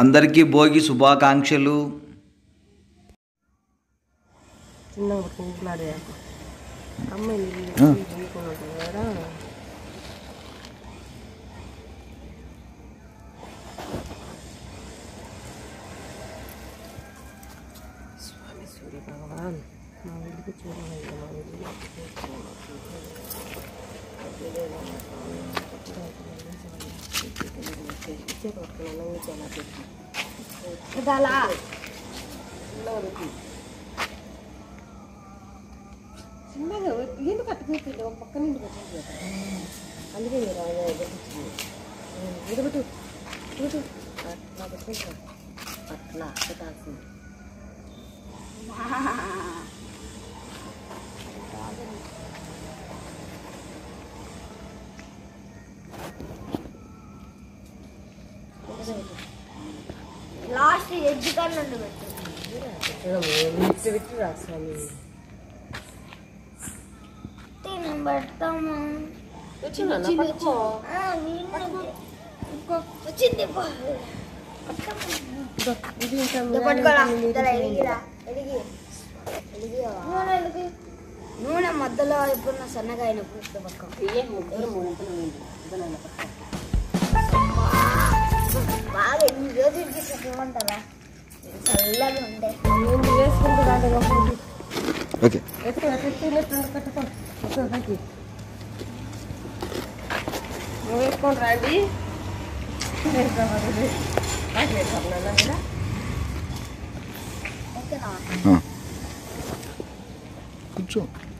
అందరికీ భోగి శుభాకాంక్షలు చిన్నగా పట్టుకుంటున్నాడు అమ్మాయి ఆ. చదువుకున్నట్టు కదా స్వామి సూర్య భగవాన్ మా ఇల్లుకి చూడలేదు మా ఇల్లు చిన్నగా ఎందుకు కట్టుకుంటుంది ఒక పక్క నుండి పెట్టింది అందుకే మీరు ఆయన పెట్టించింది ఇదొకటి ఇదొకటి అట్లా పెట్టుకుంటా అట్లా పెట్టాల్సింది లాస్ట్ ఎడ్జ్ కన్నా పెట్టు విట్టు విట్టు రాస్తాను తిని పెడతాము వచ్చిందా పట్టుకో ఆ, వీళ్ళు వచ్చింది పో. ఇదో, ఇది ఇంకా ఇదో పట్టుకోరా ఇద్దరు ఎలిగిరా ఎలిగి నూనె ఎలిగి నూనె మధ్యలో ఎప్పుడున్న సన్నగా అయినప్పుడు ఇట్లా పట్టుకో ఏ ముగ్గురు మూడింతలు ఉంది ఇదనన్న పట్టుకో బాగా ఎన్ని రోజులు తీసుకుంటారా చల్లగా ఉండే నేను వేసుకుంటూ రాండి ఒకటి ఓకే ఎత్తుకో ఎత్తుకున్నట్టు పెట్టుకో ఎత్తుకో పైకి నువ్వు వేసుకొని రాండి వేసుకోవాలి పైకి వేసుకోవాలి కదా ఓకేనా ఆ. కూర్చో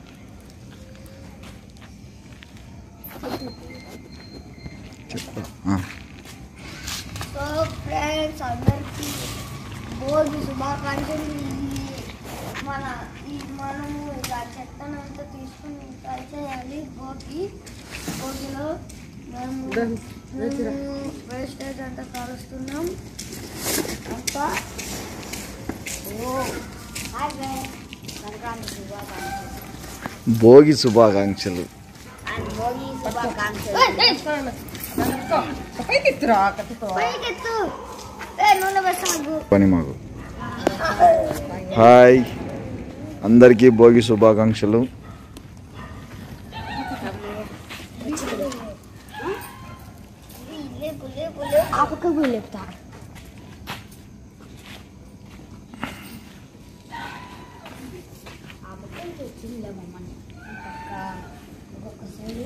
చెప్పు ఆ. సో ఫ్రెండ్స్ అందరికీ భోగి శుభాకాంక్షలు ఈ మన ఈ మనము ఇలా చెత్తనంతా తీసుకుని ట్రై చేయాలి భోగి భోగిలో మనము వేస్టేజ్ అంతా కలుస్తున్నాం అంతా ఓ హాయ్ ఫ్రెండ్స్ సంక్రాంతి శుభాకాంక్షలు భోగి శుభాకాంక్షలు అండ్ భోగి శుభాకాంక్షలు పైకి ఎత్తురా కట్టుకో పైకెత్తు ఏ నూనె వేసాగు పని మాకు హాయ్ అందరికీ భోగి శుభాకాంక్షలు లేపు లేపు లేపు ఆ పక్కకు పోయి లేపుతా ఆ పక్క నుంచి వచ్చిందిలే మమ్మల్ని పక్క ఒక్కొక్క సైడు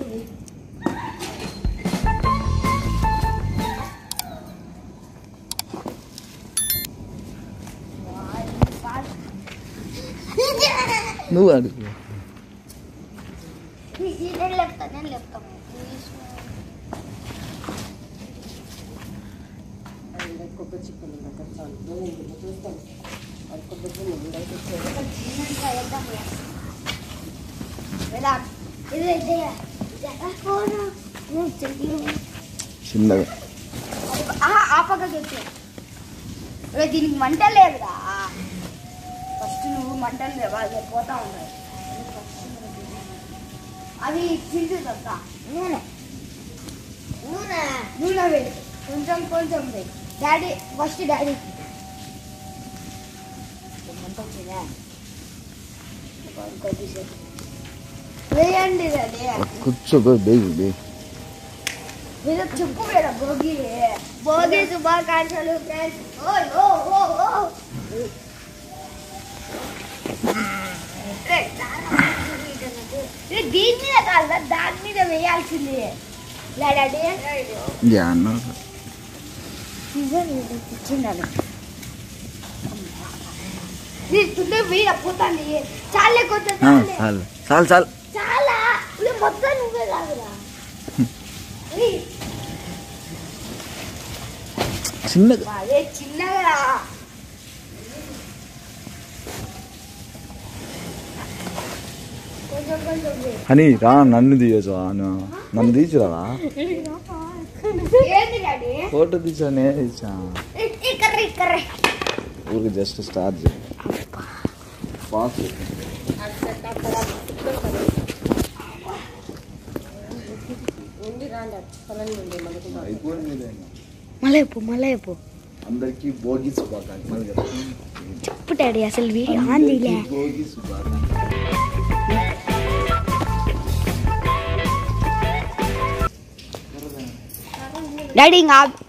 నువ్వు అడుగు నేను లేపుతా నేను లేపుతాను కొబ్బరి చిక్కులు చాలు నేను చూస్తాను అది కొబ్బరి చిక్కులు బయట చిన్నగా వేద్దాం ఇలా ఇది ఇది ఇది ఫోను నువ్వు చెయ్యి చిన్నగా ఆహా, ఆ పక్కకి వచ్చి రే, దీనికి మంట లేదురా ఫస్ట్ నువ్వు మంటలు లేవా అది పోతా ఉన్నాయి అది తింటు తప్ప నూనె నూనె నూనె వేయి కొంచెం కొంచెం వేయి డాడీ ఫస్ట్ డాడీకి మంట వచ్చిందా కొద్దిసేపు వేయండి డాడీ కూర్చో బేగి బే మీరు చెప్పు మేడం భోగి భోగి శుభాకాంక్షలు ఫ్రెండ్స్ ఓ ఓ ఓ ఓ రే, రే, దీని మీద కాదు దాని మీద వేయాల్సింది లే, డాడీ జాన్న సీజన్ ఇచ్చిండాలి తుండే వీడ పోతాంది చాలే కొంచెం చాలే. చాలు చాలు చాలు చాలా ఇది మొత్తం నువ్వే కాదురా ఏయ్, చిన్నగా అదే చిన్నగా కొంచెం కొంచెం వేయి. అని రా నన్ను తీయచ్చు నన్ను తీసిరా ఏంది డాడీ ఫోటో తీసానే తీసా ఇ- ఇక్కడ ఇక్కడ ఊరికి జస్ట్ స్టార్ట్ చేయి ఫాస్ట్ ఉండి రాండి పొలం నుండి మనకు అయిపోయింది మళ్ళీ చెప్పు మళ్ళీ చెప్పు అందరికీ భోగి శుభాకాంక్షలు మళ్ళీ చెప్తాను. చెప్పు డాడీ అసలు వీడియో ఆన్ అందరికీ చేయలే భోగి శుభాకాంక్షలు డాడీ ఇంకా ఆప్-